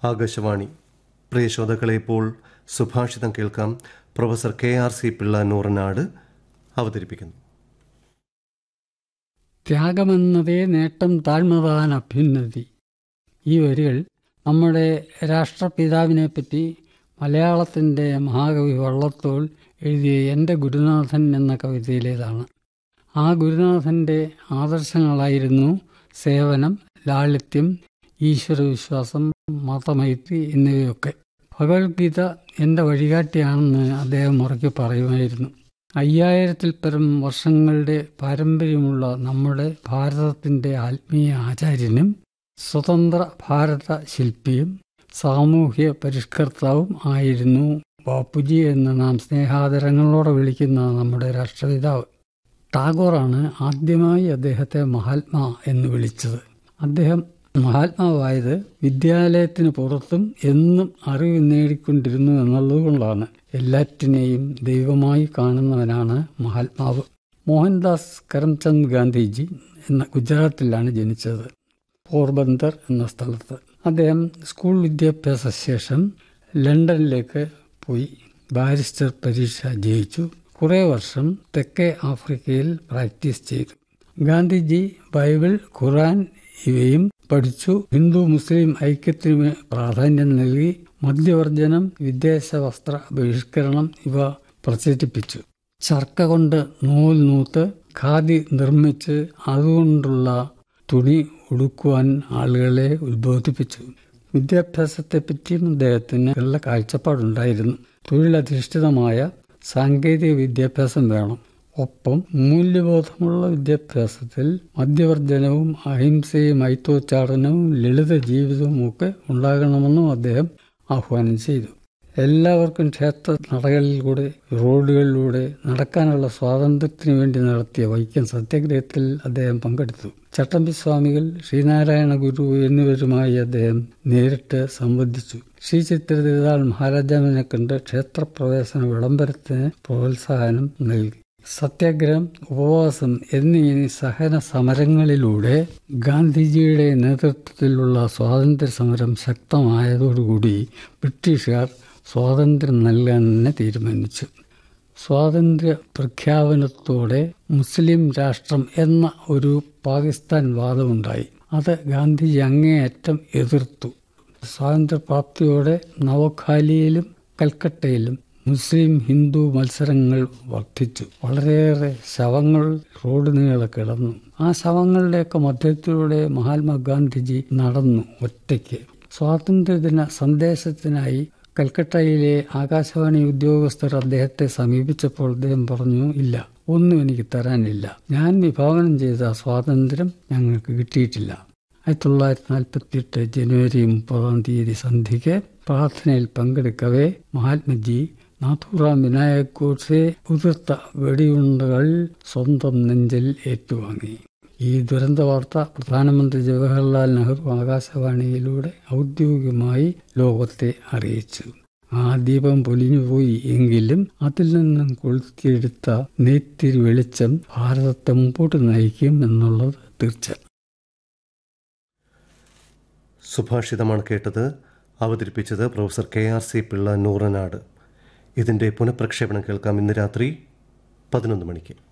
ആകാശവാണി പ്രിയ ശ്രോതാക്കളെ ഇപ്പോൾ സുഭാഷിതം കേൾക്കാം professor K R C Pillai Nooranad അവതരിപ്പിക്കുന്നു ത്യാഗമെന്നതേ നേട്ടം താഴ്മതാൻ അഭ്യുന്നതി ഈ വരികൾ നമ്മുടെ രാഷ്ട്രപിതാവിനെ പറ്റി മലയാളത്തിൻ്റെ മഹാകവി വള്ളത്തോൾ എഴുതിയ എൻ്റെ ഗുരുനാഥൻ എന്ന കവിതയിലേതാണ് ആ ഗുരുനാഥൻ്റെ ആദർശങ്ങളായിരുന്നു സേവനം ലാളിത്യം ഈശ്വരവിശ്വാസം മതമൈത്രി എന്നിവയൊക്കെ ഭഗവത്ഗീത എൻ്റെ വഴികാട്ടിയാണെന്ന് അദ്ദേഹം ഉറക്കെ പറയുമായിരുന്നു അയ്യായിരത്തിൽ പരം വർഷങ്ങളുടെ പാരമ്പര്യമുള്ള നമ്മുടെ ഭാരതത്തിൻ്റെ ആത്മീയ ആചാര്യനും സ്വതന്ത്ര ഭാരത ശില്പിയും സാമൂഹ്യ പരിഷ്കർത്താവും ആയിരുന്നു ബാപ്പുജി എന്ന് നാം സ്നേഹാദരങ്ങളോടെ വിളിക്കുന്ന നമ്മുടെ രാഷ്ട്രപിതാവ് ടാഗോറാണ് ആദ്യമായി അദ്ദേഹത്തെ മഹാത്മാ എന്ന് വിളിച്ചത് അദ്ദേഹം മഹാത്മാവായത് വിദ്യാലയത്തിന് പുറത്തും എന്നും അറിവ് നേടിക്കൊണ്ടിരുന്നു എന്നുള്ളതുകൊണ്ടാണ് എല്ലാറ്റിനെയും ദൈവമായി കാണുന്നവനാണ് മഹാത്മാവ് മോഹൻദാസ് കരംചന്ദ് ഗാന്ധിജി എന്ന ഗുജറാത്തിലാണ് ജനിച്ചത് പോർബന്ദർ എന്ന സ്ഥലത്ത് അദ്ദേഹം സ്കൂൾ വിദ്യാഭ്യാസ ശേഷം ലണ്ടനിലേക്ക് പോയി ബാരിസ്റ്റർ പരീക്ഷ ജയിച്ചു കുറേ വർഷം തെക്കേ ആഫ്രിക്കയിൽ പ്രാക്ടീസ് ചെയ്തു ഗാന്ധിജി ബൈബിൾ ഖുറാൻ ഇവയും പഠിച്ചു ഹിന്ദു മുസ്ലിം ഐക്യത്തിന് പ്രാധാന്യം നൽകി മദ്യവർജനം വിദേശ വസ്ത്ര ബഹിഷ്കരണം ഇവ പ്രചരിപ്പിച്ചു ചർക്ക കൊണ്ട് നൂൽ നൂത്ത് ഖാദി നിർമ്മിച്ച് അതുകൊണ്ടുള്ള തുണി ഉടുക്കുവാൻ ആളുകളെ ഉത്ബോധിപ്പിച്ചു വിദ്യാഭ്യാസത്തെപ്പറ്റിയും അദ്ദേഹത്തിന് നല്ല കാഴ്ചപ്പാടുണ്ടായിരുന്നു തൊഴിലധിഷ്ഠിതമായ സാങ്കേതിക വിദ്യാഭ്യാസം വേണം ഒപ്പം മൂല്യബോധമുള്ള വിദ്യാഭ്യാസത്തിൽ മദ്യവർജനവും അഹിംസയും ഐത്തോച്ചാടനവും ലളിത ജീവിതവും ഒക്കെ ഉണ്ടാകണമെന്നും അദ്ദേഹം ആഹ്വാനം ചെയ്തു എല്ലാവർക്കും ക്ഷേത്ര നടകളിലൂടെ റോഡുകളിലൂടെ നടക്കാനുള്ള സ്വാതന്ത്ര്യത്തിനു വേണ്ടി നടത്തിയ വൈക്കം സത്യാഗ്രഹത്തിൽ അദ്ദേഹം പങ്കെടുത്തു ചട്ടമ്പി സ്വാമികൾ ശ്രീനാരായണ ഗുരു എന്നിവരുമായി അദ്ദേഹം നേരിട്ട് സംബന്ധിച്ചു ശ്രീ ചിത്രതിരുതാൾ മഹാരാജാവിനെ കണ്ട് ക്ഷേത്രപ്രവേശന വിളംബരത്തിന് പ്രോത്സാഹനം നൽകി സത്യാഗ്രഹം ഉപവാസം എന്നീ സഹന സമരങ്ങളിലൂടെ ഗാന്ധിജിയുടെ നേതൃത്വത്തിലുള്ള സ്വാതന്ത്ര്യ സമരം ശക്തമായതോടുകൂടി ബ്രിട്ടീഷുകാർ സ്വാതന്ത്ര്യം നൽകാൻ തന്നെ തീരുമാനിച്ചു സ്വാതന്ത്ര്യ പ്രഖ്യാപനത്തോടെ മുസ്ലിം രാഷ്ട്രം എന്ന ഒരു പാകിസ്ഥാൻ വാദമുണ്ടായി അത് ഗാന്ധിജി അങ്ങേയറ്റം എതിർത്തു സ്വാതന്ത്ര്യപ്രാപ്തിയോടെ നവഖാലിയിലും കൽക്കട്ടയിലും മുസ്ലിം ഹിന്ദു മത്സരങ്ങൾ വർദ്ധിച്ചു വളരെയേറെ ശവങ്ങൾ റോഡ് നീളെ കിടന്നു ആ ശവങ്ങളുടെയൊക്കെ മധ്യത്തിലൂടെ മഹാത്മാഗാന്ധിജി നടന്നു ഒറ്റയ്ക്ക് സ്വാതന്ത്ര്യദിന സന്ദേശത്തിനായി കൽക്കട്ടയിലെ ആകാശവാണി ഉദ്യോഗസ്ഥർ അദ്ദേഹത്തെ സമീപിച്ചപ്പോൾ അദ്ദേഹം പറഞ്ഞു ഇല്ല ഒന്നും എനിക്ക് തരാനില്ല ഞാൻ വിഭാവനം ചെയ്ത സ്വാതന്ത്ര്യം ഞങ്ങൾക്ക് കിട്ടിയിട്ടില്ല ആയിരത്തി തൊള്ളായിരത്തി നാൽപ്പത്തി എട്ട് ജനുവരി മുപ്പതാം തീയതി സന്ധ്യയ്ക്ക് പ്രാർത്ഥനയിൽ പങ്കെടുക്കവേ മഹാത്മജി നാഥുറാം വിനായക് ഗോഡ്സെ ഉതിർത്ത വെടിയുണ്ടകൾ സ്വന്തം നെഞ്ചിൽ ഏറ്റുവാങ്ങി ഈ ദുരന്ത വാർത്ത പ്രധാനമന്ത്രി ജവഹർലാൽ നെഹ്റു ആകാശവാണിയിലൂടെ ഔദ്യോഗികമായി ലോകത്തെ അറിയിച്ചു ആ ദീപം പൊലിഞ്ഞുപോയി എങ്കിലും അതിൽ നിന്നും കൊളുത്തിയെടുത്ത നെയ്ത്തിരി വെളിച്ചം ഭാരതത്തെ മുമ്പോട്ട് നയിക്കും എന്നുള്ളത് തീർച്ച സുഭാഷിതമാണ് കേട്ടത് അവതരിപ്പിച്ചത് professor K R C Pillai Nooranad ഇതിൻ്റെ പുനഃപ്രക്ഷേപണം കേൾക്കാം ഇന്ന് രാത്രി പതിനൊന്ന് മണിക്ക്